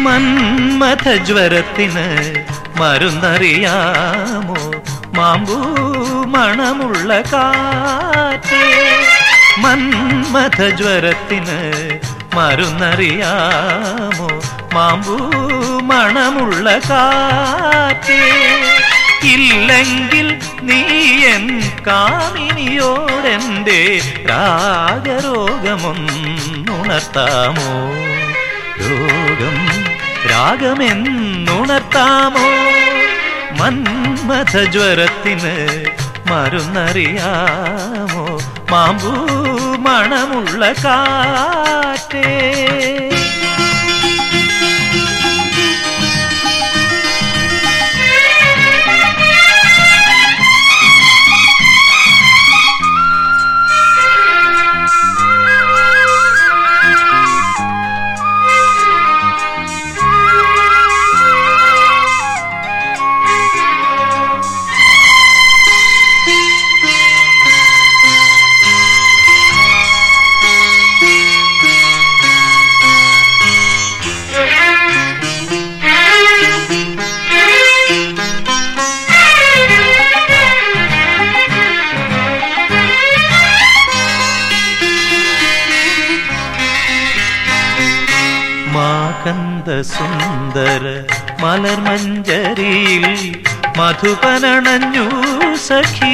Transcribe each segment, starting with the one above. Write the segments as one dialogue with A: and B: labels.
A: മന്മഥജ്വരത്തിന് മരുന്നറിയാമോ മാമ്പൂ മണമുള്ള കാറ്റ് മന്മഥജ്വരത്തിന് മരുന്നറിയാമോ മാമ്പൂ മണമുള്ള കാറ്റ് ഇല്ലെങ്കിൽ നീ എൻ കാമിനിയോടെന്റെ രാഗരോഗമൊന്നുണർത്താമോ രോഗം രാഗമെന്നുണർത്താമോ മന്മഥജ്വരത്തിന് മരുന്നറിയാമോ മാമ്പൂ മണമുള്ള കാറ്റേ മാകന്ത സുന്ദര മലർമഞ്ചരിയിൽ മധുപനണഞ്ഞു സഖി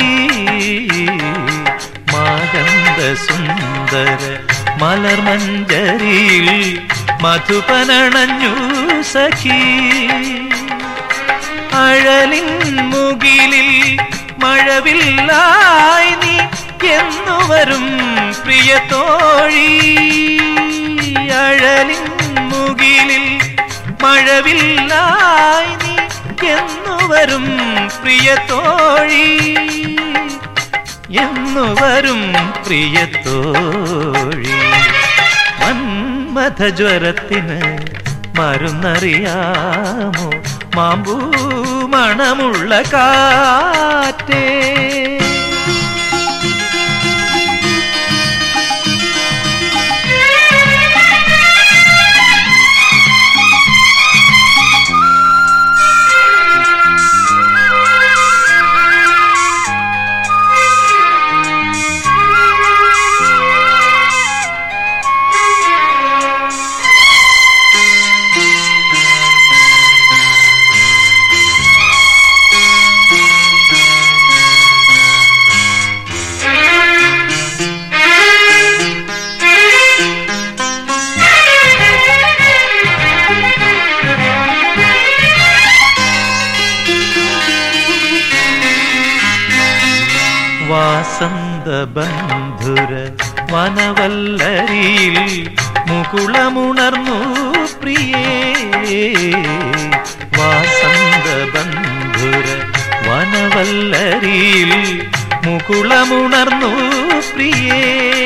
A: മാകന്ത സുന്ദര മലർമഞ്ചരിയിൽ മധുപനണഞ്ഞു സഖി അഴലിൻ മുകിലിൽ മഴവില്ലായി നീ എന്നുവരും പ്രിയത്തോഴി അഴലിൻ മുകിലിൽ മഴവില്ലായി നീ എന്നുവരും പ്രിയത്തോഴി എന്നുവരും പ്രിയത്തോഴി മന്മഥജ്വരത്തിന് മരുന്നറിയാമോ മാമ്പൂ മണമുള്ള കാറ്റേ വാസന്ത ബന്ധുര വനവല്ലരിയിൽ മുകുളമുണർന്നു പ്രിയേ വാസന്ത ബന്ധുര വനവല്ലരിയിൽ മുകുളമുണർന്നു പ്രിയേ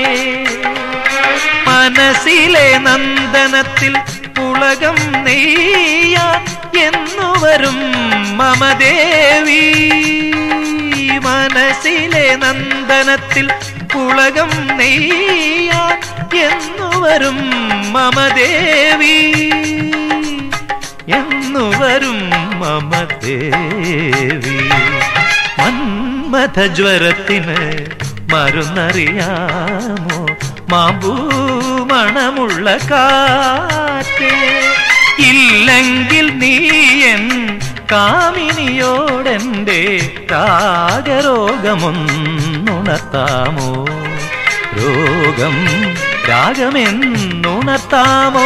A: മനസ്സിലെ നന്ദനത്തിൽ പുളകം നെയ്യാൻ എന്നുവരും മമദേവി മനസ്സിലെ നന്ദനത്തിൽ പുളകം നെയ്യാൻ എന്നുവരും മമദേവി എന്നുവരും മമദേവി മന്മഥജ്വരത്തിന് മരുന്നറിയാമോ മാമ്പൂ മണമുള്ള കാറ്റ് ഇല്ലെങ്കിൽ നീയൻ കാമിനിയോടെന്റെ രാഗരോഗമൊന്നുണർത്താമോ രോഗം രാഗമെന്നുണർത്താമോ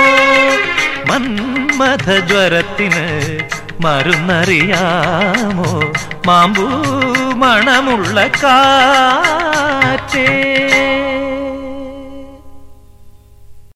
A: മന്മഥജ്വരത്തിന് മരുന്നറിയാമോ മാമ്പൂ മണമുള്ള കാറ്റേ